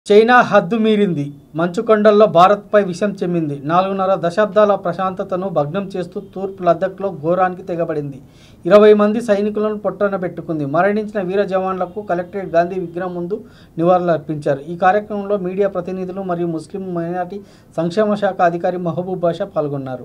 China హద్దు మీరింది మంచుకొండల్లో భారత్పై విషం చెమ్మింది నాలుగున్నర దశాబ్దాల ప్రశాంతతను భగ్నం చేస్తూ తూర్పు లద్దఖ్లో ఘోరానికి తెగబడింది ఇరవై మంది సైనికులను పొట్టన పెట్టుకుంది మరణించిన వీర జవాన్లకు కలెక్టరేట్ గాంధీ విగ్రహం ముందు నివాళులర్పించారు ఈ కార్యక్రమంలో మీడియా ప్రతినిధులు మరియు ముస్లిం మైనార్టీ సంక్షేమ శాఖ అధికారి మహబూబ్ బాషా పాల్గొన్నారు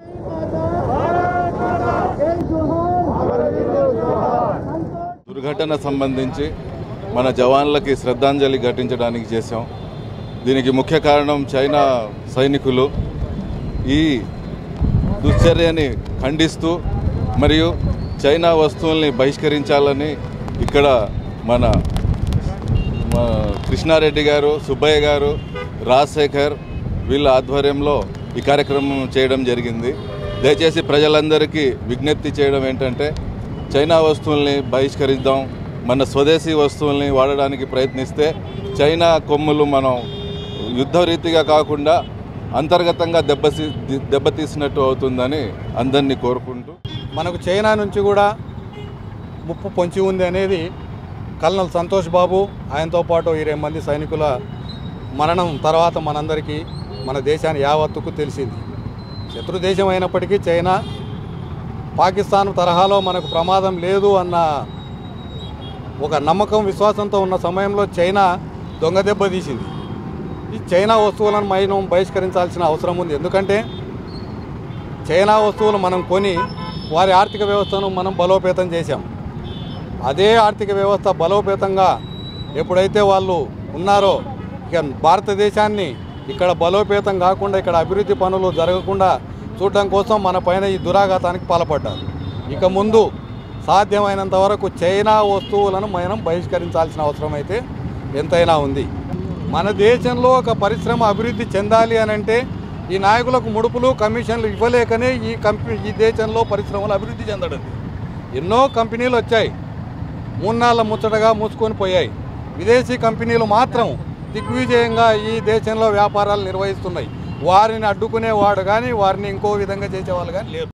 దుర్ఘటన సంబంధించి మన జవాన్లకి శ్రద్ధాంజలి ఘటించడానికి చేశాం దీనికి ముఖ్య కారణం చైనా సైనికులు ఈ దుశ్చర్యని ఖండిస్తూ మరియు చైనా వస్తువుల్ని బహిష్కరించాలని ఇక్కడ మన మా కృష్ణారెడ్డి గారు సుబ్బయ్య గారు రాజశేఖర్ వీళ్ళ ఆధ్వర్యంలో ఈ కార్యక్రమం చేయడం జరిగింది దయచేసి ప్రజలందరికీ విజ్ఞప్తి చేయడం ఏంటంటే చైనా వస్తువుల్ని బహిష్కరిద్దాం మన స్వదేశీ వస్తువుల్ని వాడడానికి ప్రయత్నిస్తే చైనా కొమ్ములు మనం యుద్ధ రీతిగా కాకుండా అంతర్గతంగా దెబ్బతీ దెబ్బతీసినట్టు అవుతుందని అందరినీ కోరుకుంటూ మనకు చైనా నుంచి కూడా ముప్పు పొంచి ఉంది అనేది కల్నల్ సంతోష్ బాబు ఆయనతో పాటు ఇరవై మంది సైనికుల మరణం తర్వాత మనందరికీ మన దేశాన్ని యావత్తుకు తెలిసింది శత్రు దేశం అయినప్పటికీ చైనా పాకిస్తాన్ తరహాలో మనకు ప్రమాదం లేదు అన్న ఒక నమ్మకం విశ్వాసంతో ఉన్న సమయంలో చైనా దొంగ దెబ్బ తీసింది ఈ చైనా వస్తువులను మనం బహిష్కరించాల్సిన అవసరం ఉంది ఎందుకంటే చైనా వస్తువులు మనం కొని వారి ఆర్థిక వ్యవస్థను మనం బలోపేతం చేశాం అదే ఆర్థిక వ్యవస్థ బలోపేతంగా ఎప్పుడైతే వాళ్ళు ఉన్నారో ఇక భారతదేశాన్ని ఇక్కడ బలోపేతం కాకుండా ఇక్కడ అభివృద్ధి పనులు జరగకుండా చూడడం కోసం మన పైన ఈ దురాఘాతానికి పాల్పడ్డారు ఇక ముందు సాధ్యమైనంత వరకు చైనా వస్తువులను మనం బహిష్కరించాల్సిన అవసరం అయితే ఎంతైనా ఉంది మన దేశంలో ఒక పరిశ్రమ అభివృద్ధి చెందాలి అని అంటే ఈ నాయకులకు ముడుపులు కమిషన్లు ఇవ్వలేకనే ఈ కంపెనీ ఈ దేశంలో పరిశ్రమలు అభివృద్ధి చెందడం ఎన్నో కంపెనీలు వచ్చాయి మూన్నాళ్ళ ముచ్చటగా మూసుకొని పోయాయి విదేశీ కంపెనీలు మాత్రం దిగ్విజయంగా ఈ దేశంలో వ్యాపారాలు నిర్వహిస్తున్నాయి వారిని అడ్డుకునేవాడు కానీ వారిని ఇంకో విధంగా చేసేవాళ్ళు కానీ లేరు